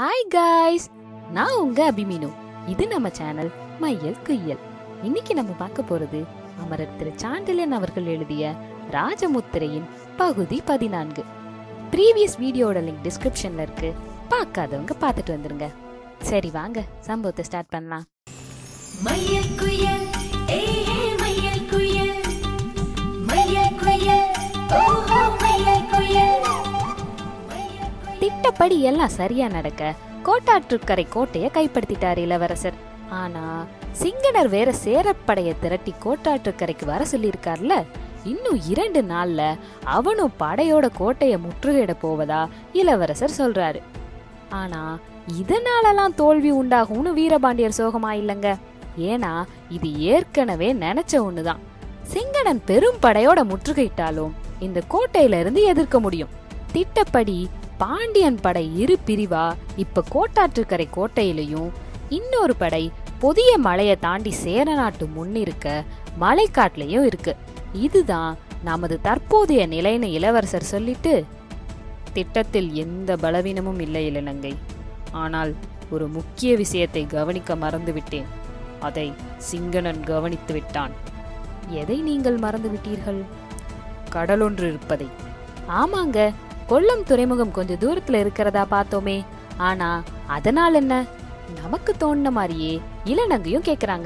Hi guys நான் உங்க அபிமினு இது நம்ம சேனல் மையல் குய்யல் இன்னைக்கு நம்ம பார்க்க போறது அமரர் திரு சாண்டில்யன் அவர்கள் எழுதிய ராஜமுத்திரையின் பகுதி பதினான்கு ப்ரீவியஸ் வீடியோட லிங்க் டிஸ்கிரிப்ஷன்ல இருக்கு பார்க்காதவங்க பார்த்துட்டு வந்துருங்க சரி வாங்க சம்பவத்தை ஸ்டார்ட் பண்ணலாம் மையல் குயில் ஏஹே மையல் குயில் மையல் குயில் ஓஹோ மையல் குயில் திட்டப்படி எல்லாம் சரியா நடக்க கோட்டாற்றுக்கரை கோட்டைய கைப்படுத்திட்டார் இளவரசர் ஆனா சிங்கனர் வேற சேரப்படைய திரட்டி கோட்டாற்றுக்கரைக்கு வர சொல்லியிருக்கார்ல இன்னும் இரண்டு நாள்ல அவனும் படையோட கோட்டைய முற்றுகையிட போவதா இளவரசர் சொல்றாரு ஆனா இதனாலலாம் தோல்வி உண்டாகும்னு வீரபாண்டியர் சோகமா இல்லைங்க ஏன்னா இது ஏற்கனவே நினைச்ச ஒண்ணுதான் சிங்கனன் பெரும் படையோட முற்றுகையிட்டாலும் இந்த கோட்டையில இருந்து எதிர்க்க முடியும் திட்டப்படி பாண்டியன் படை இரு பிரிவா இப்ப கோட்டாற்றுக்கரை கோட்டையிலையும் இன்னொரு படை புதிய மலையை தாண்டி சேர நாட்டு முன்னிருக்க மலைக்காட்டுலயும் இருக்கு இதுதான் நமது தற்போதைய நிலைன்னு இளவரசர் சொல்லிட்டு திட்டத்தில் எந்த பலவீனமும் இல்லை இளநங்கை ஆனால் ஒரு முக்கிய விஷயத்தை கவனிக்க மறந்துவிட்டேன் அதை சிங்கனன் கவனித்து விட்டான் எதை நீங்கள் மறந்து விட்டீர்கள் கடலொன்று இருப்பதை ஆமாங்க கொல்லம் துறைமுகம் கொஞ்சம் தூரத்துல இருக்கிறதா பார்த்தோமே ஆனா அதனால் என்ன நமக்கு தோணுன மாதிரியே இளநங்கையும் கேக்குறாங்க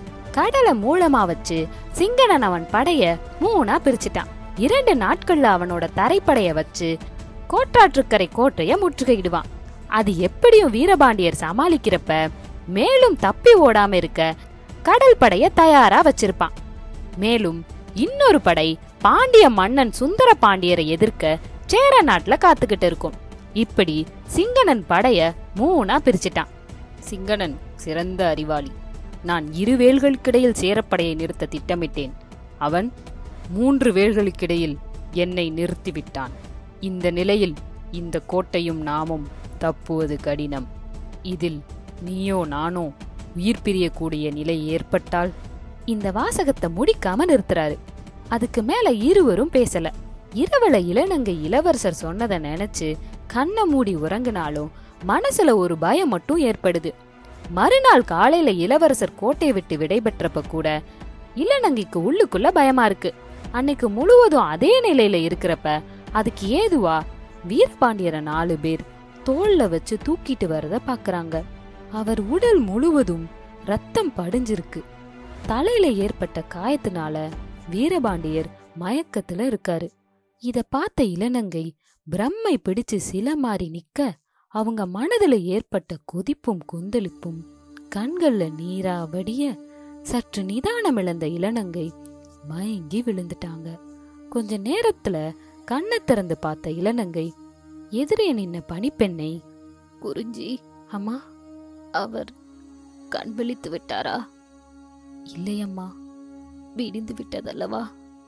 கடலை மூலமா வச்சு சிங்கனன் அவன் படைய மூணா பிரிச்சுட்டான் இரண்டு நாட்கள்ல அவனோட தரைப்படைய வச்சு கோட்டாற்றுக்கரை கோட்டைய முற்றுகையிடுவான் அது எப்படியும் வீரபாண்டியர் சமாளிக்கிறப்ப மேலும் தப்பி ஓடாம இருக்க கடல் படைய தயாரா வச்சிருப்பான் மேலும் இன்னொரு படை பாண்டிய மன்னன் சுந்தர பாண்டியரை எதிர்க்க சேர நாட்டுல காத்துக்கிட்டு இருக்கும் இப்படி சிங்கனன் படைய மூணா பிரிச்சிட்டான் சிங்கனன் சிறந்த அறிவாளி நான் இரு வேல்களுக்கிடையில் சேரப்படையை நிறுத்த திட்டமிட்டேன் அவன் மூன்று வேல்களுக்கிடையில் என்னை நிறுத்திவிட்டான் இந்த நிலையில் இந்த கோட்டையும் நாமும் தப்புவது கடினம் இதில் நீயோ நானோ உயிர் பிரியக்கூடிய நிலை ஏற்பட்டால் இந்த வாசகத்தை முடிக்காம நிறுத்துறாரு அதுக்கு மேல இருவரும் பேசல இரவுல இளநங்கை இளவரசர் சொன்னதை நினைச்சு கண்ணை மூடி உறங்கினாலும் மனசுல ஒரு பயம் மட்டும் ஏற்படுது மறுநாள் காலையில இளவரசர் கோட்டையை விட்டு விடைபெற்றப்ப கூட இளநங்கைக்கு உள்ளுக்குள்ள பயமா இருக்கு அன்னைக்கு முழுவதும் அதே நிலையில இருக்கிறப்ப அதுக்கு ஏதுவா வீரபாண்டியரை நாலு பேர் தோல்ல வச்சு தூக்கிட்டு வரத பாக்குறாங்க அவர் உடல் முழுவதும் ரத்தம் படிஞ்சிருக்கு தலையில ஏற்பட்ட காயத்தினால வீரபாண்டியர் மயக்கத்துல இருக்காரு இத பார்த்த இளநங்கை பிரம்மை பிடிச்சு சில மாறி நிக்க அவங்க மனதுல ஏற்பட்ட கொதிப்பும் கொந்தளிப்பும் கண்கள்ல நீரா வடிய சற்று நிதானம் இழந்த இளநங்கை மயங்கி விழுந்துட்டாங்க கொஞ்ச நேரத்துல கண்ணை திறந்து பார்த்த இளநங்கை எதிரே நின்ன பணிப்பெண்ணை குறிஞ்சி அம்மா அவர் கண் விழித்து விட்டாரா இல்லையம்மா விடிந்து விட்டதல்லவா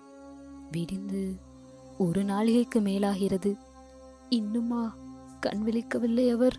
விடிந்து ஒரு நாளிகைக்கு மேலாகிறது இன்னுமா கண் விழிக்கவில்லை அவர்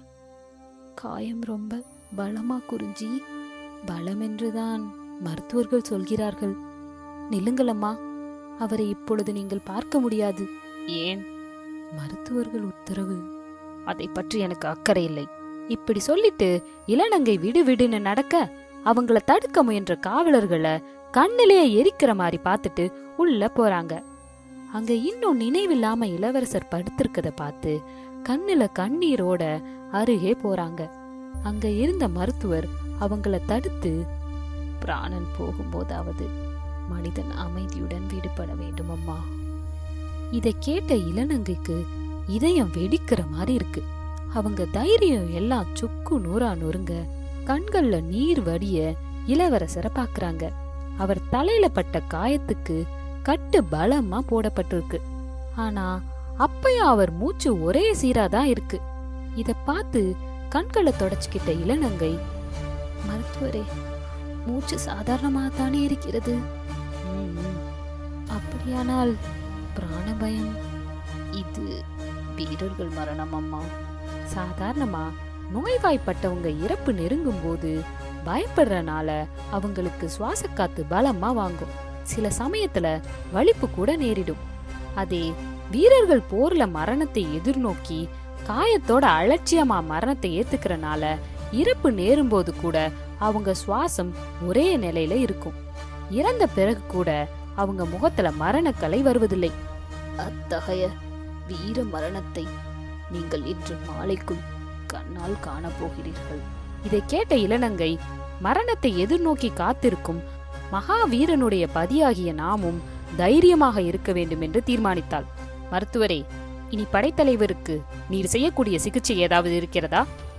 காயம் ரொம்ப பலமா குறிஞ்சி பலம் என்றுதான் மருத்துவர்கள் சொல்கிறார்கள் நில்லுங்களம்மா அவரை இப்பொழுது நீங்கள் பார்க்க முடியாது ஏன் மருத்துவர்கள் உத்தரவு அதை பற்றி எனக்கு அக்கறை இல்லை இப்படி சொல்லிட்டு இளநங்கை விடு விடுன்னு நடக்க அவங்கள தடுக்க முயன்ற காவலர்களை கண்ணிலேயே எரிக்கிற மாதிரி பார்த்துட்டு உள்ள போறாங்க அங்க இன்னும் நினைவில்லாம இளவரசர் படுத்திருக்கத பார்த்து கண்ணுல கண்ணீரோட அருகே போறாங்க அங்க இருந்த மருத்துவர் அவங்கள தடுத்து பிராணன் போகும்போதாவது மனிதன் அமைதியுடன் விடுபட வேண்டும் அம்மா இதை கேட்ட இளநங்கைக்கு இதயம் வெடிக்கிற மாதிரி இருக்கு அவங்க தைரியம் எல்லாம் சுக்கு நூறா நொறுங்க கண்கள்ல நீர் வடிய இளவரசரை பாக்குறாங்க அவர் தலையில பட்ட காயத்துக்கு கட்டு பலமா போடப்பட்டிருக்கு ஆனா அப்பயும் அவர் மூச்சு ஒரே சீரா தான் இருக்கு இத பார்த்து கண்களை தொடச்சுக்கிட்ட இளநங்கை மருத்துவரே மூச்சு சாதாரணமாக தானே இருக்கிறது "ம், ம். அப்படியானால் பிராண பயம் இது வீரர்கள் மரணம் அம்மா சாதாரணமா நோய்வாய்ப்பட்டவங்க இறப்பு நெருங்கும் போது பயப்படுறனால அவங்களுக்கு சுவாச காத்து பலமா வாங்கும் சில சமயத்துல வலிப்பு கூட நேரிடும் அதே வீரர்கள் போர்ல மரணத்தை எதிர்நோக்கி காயத்தோட அலட்சியமா மரணத்தை ஏத்துக்கிறனால இறப்பு நேரும்போது கூட அவங்க சுவாசம் ஒரே நிலையில இருக்கும் இறந்த பிறகு கூட அவங்க முகத்துல மரணக்கலை வருவதில்லை அத்தகைய வீர மரணத்தை நீங்கள் இன்று மாலைக்குள் கண்ணால் காணப்போகிறீர்கள் இதை கேட்ட இளநங்கை மரணத்தை எதிர்நோக்கி காத்திருக்கும் மகாவீரனுடைய பதியாகிய நாமும் தைரியமாக இருக்க வேண்டும் என்று தீர்மானித்தாள் மருத்துவரே இனி படைத்தலைவருக்கு நீர் செய்யக்கூடிய சிகிச்சை ஏதாவது இருக்கிறதா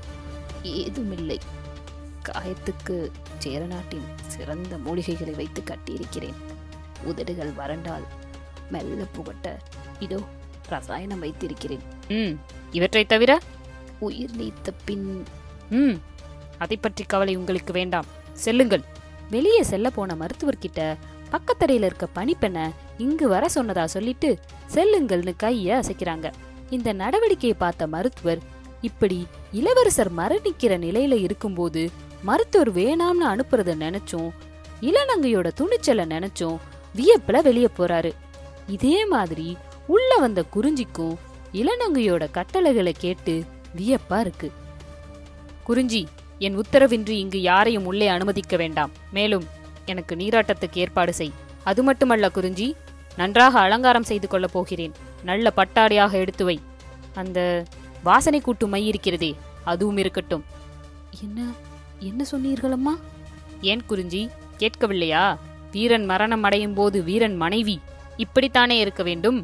ஏதுமில்லை காயத்துக்கு சேரநாட்டின் சிறந்த மூலிகைகளை வைத்து கட்டியிருக்கிறேன் உதடுகள் வறண்டால் மெல்ல புகட்ட இதோ ரசாயனம் வைத்திருக்கிறேன் ம் இவற்றை தவிர உயிர் நீத்த பின் ம் அதை பற்றி கவலை உங்களுக்கு வேண்டாம் செல்லுங்கள் வெளியே செல்ல போன மருத்துவர்கிட்ட பக்கத்தரையில இருக்க பணிப்பெண்ண இங்கு வர சொன்னதா சொல்லிட்டு செல்லுங்கள்னு கைய அசைக்கிறாங்க இந்த நடவடிக்கையை பார்த்த மருத்துவர் இப்படி இளவரசர் மரணிக்கிற நிலையில இருக்கும்போது மருத்துவர் வேணாம்னு அனுப்புறத நினைச்சும் இளநங்கையோட துணிச்சலை நினைச்சும் வியப்புல வெளியே போறாரு இதே மாதிரி உள்ள வந்த குறிஞ்சிக்கும் இளநங்கையோட கட்டளைகளை கேட்டு வியப்பா இருக்கு குறிஞ்சி என் உத்தரவின்றி இங்கு யாரையும் உள்ளே அனுமதிக்க வேண்டாம் மேலும் எனக்கு நீராட்டத்துக்கு ஏற்பாடு செய் அது மட்டுமல்ல குறிஞ்சி நன்றாக அலங்காரம் செய்து கொள்ளப் போகிறேன் நல்ல பட்டாடையாக எடுத்து வை அந்த வாசனை கூட்டு மை இருக்கிறதே அதுவும் இருக்கட்டும் என்ன என்ன சொன்னீர்களம்மா ஏன் குறிஞ்சி கேட்கவில்லையா வீரன் மரணம் அடையும் போது வீரன் மனைவி இப்படித்தானே இருக்க வேண்டும்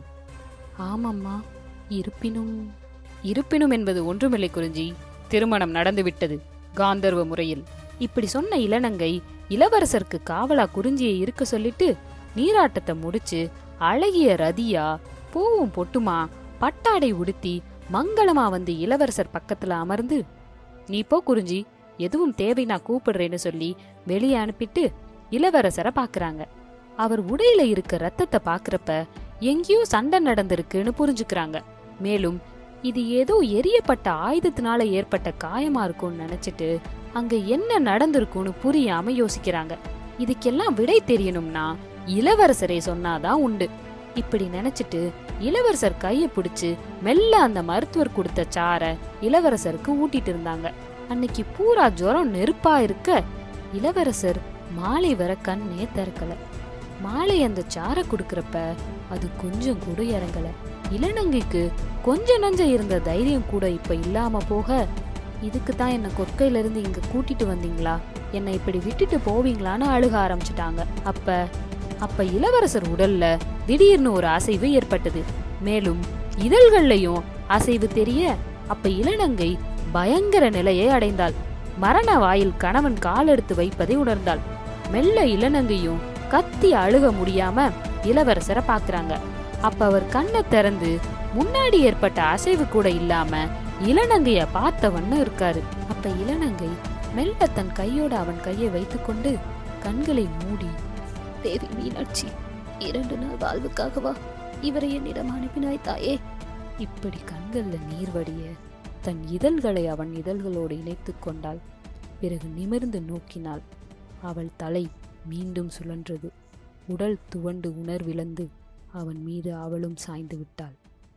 ஆமாம்மா இருப்பினும் இருப்பினும் என்பது ஒன்றுமில்லை குறிஞ்சி திருமணம் நடந்துவிட்டது காந்தர்வ முறையில் இப்படி சொன்ன இளநங்கை இளவரசருக்கு காவலா குறிஞ்சியை இருக்க சொல்லிட்டு நீராட்டத்தை முடிச்சு அழகிய ரதியா பூவும் பொட்டுமா பட்டாடை உடுத்தி மங்களமா வந்து இளவரசர் பக்கத்துல அமர்ந்து நீ போ குறிஞ்சி எதுவும் தேவை நான் கூப்பிடுறேன்னு சொல்லி வெளியே அனுப்பிட்டு இளவரசரை பாக்குறாங்க அவர் உடையில இருக்க ரத்தத்தை பாக்குறப்ப எங்கேயோ சண்டை நடந்திருக்குன்னு புரிஞ்சுக்கிறாங்க மேலும் இது ஏதோ எரியப்பட்ட ஆயுதத்தினால ஏற்பட்ட காயமா இருக்கும்னு நினைச்சிட்டு அங்க என்ன நடந்திருக்கும்னு புரியாம யோசிக்கிறாங்க இதுக்கெல்லாம் விடை தெரியணும்னா இளவரசரே சொன்னாதான் உண்டு இப்படி நினைச்சிட்டு இளவரசர் கைய பிடிச்சு மெல்ல அந்த மருத்துவர் கொடுத்த சார இளவரசருக்கு ஊட்டிட்டு இருந்தாங்க அன்னைக்கு பூரா ஜுரம் நெருப்பா இருக்க இளவரசர் மாலை வர கண்ணே திறக்கல மாலை அந்த சார குடுக்கறப்ப அது கொஞ்சம் கூட இறங்கல இளநங்கைக்கு கொஞ்ச நஞ்ச இருந்த தைரியம் கூட இப்ப இல்லாம போக இதுக்கு தான் என்ன கொற்கையில இருந்து இங்க கூட்டிட்டு வந்தீங்களா என்னை இப்படி விட்டுட்டு போவீங்களான்னு அழுக ஆரம்பிச்சிட்டாங்க அப்ப அப்ப இளவரசர் உடல்ல திடீர்னு ஒரு அசைவு ஏற்பட்டது மேலும் இதழ்கள்லயும் அசைவு தெரிய அப்ப இளநங்கை பயங்கர நிலையை அடைந்தாள் மரண வாயில் கணவன் கால் எடுத்து வைப்பதை உணர்ந்தாள் மெல்ல இளநங்கையும் கத்தி அழுக முடியாம இளவரசரை பாக்குறாங்க அப்ப அவர் கண்ணை திறந்து முன்னாடி ஏற்பட்ட அசைவு கூட இல்லாம இளநங்கைய பார்த்தவன்னு இருக்காரு அப்ப இளநங்கை மெல்ல தன் கையோட அவன் கையை வைத்துக்கொண்டு கண்களை மூடி தேவி மீனாட்சி இரண்டு நாள் வாழ்வுக்காகவா இவரை என்னிடம் அனுப்பினாய் தாயே இப்படி கண்கள்ல நீர் வடிய தன் இதழ்களை அவன் இதழ்களோடு இணைத்துக் கொண்டாள் பிறகு நிமிர்ந்து நோக்கினாள் அவள் தலை மீண்டும் சுழன்றது உடல் துவண்டு உணர்விழந்து அவன் மீது அவளும் சாய்ந்து விட்டாள்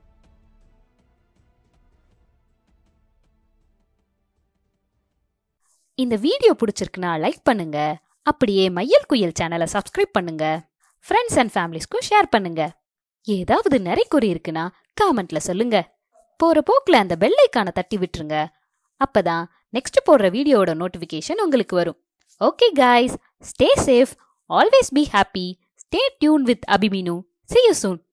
இந்த வீடியோ பிடிச்சிருக்குன்னா லைக் பண்ணுங்க அப்படியே மையல் குயில் சேனலை சப்ஸ்கிரைப் பண்ணுங்க ஃப்ரெண்ட்ஸ் அண்ட் ஃபேமிலிஸ்க்கும் ஷேர் பண்ணுங்க ஏதாவது நிறைக்குறி இருக்குன்னா காமெண்ட்ல சொல்லுங்க போற போக்குல அந்த பெல் ஐக்கானை தட்டி விட்டுருங்க அப்பதான் நெக்ஸ்ட் போடுற வீடியோவோட நோட்டிஃபிகேஷன் உங்களுக்கு வரும் okay guys stay safe always be happy stay tuned with அபிமினு see you soon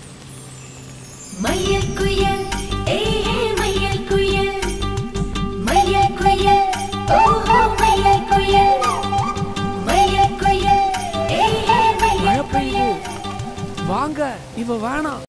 மையல் குயில் ஏ மையல் குயில் மையல் குயில் ஓஹோ மையல் குயில் மையல் குயில் ஏ மழை மையல் பெய்யுது குயில் வாங்க இவ வேணாம்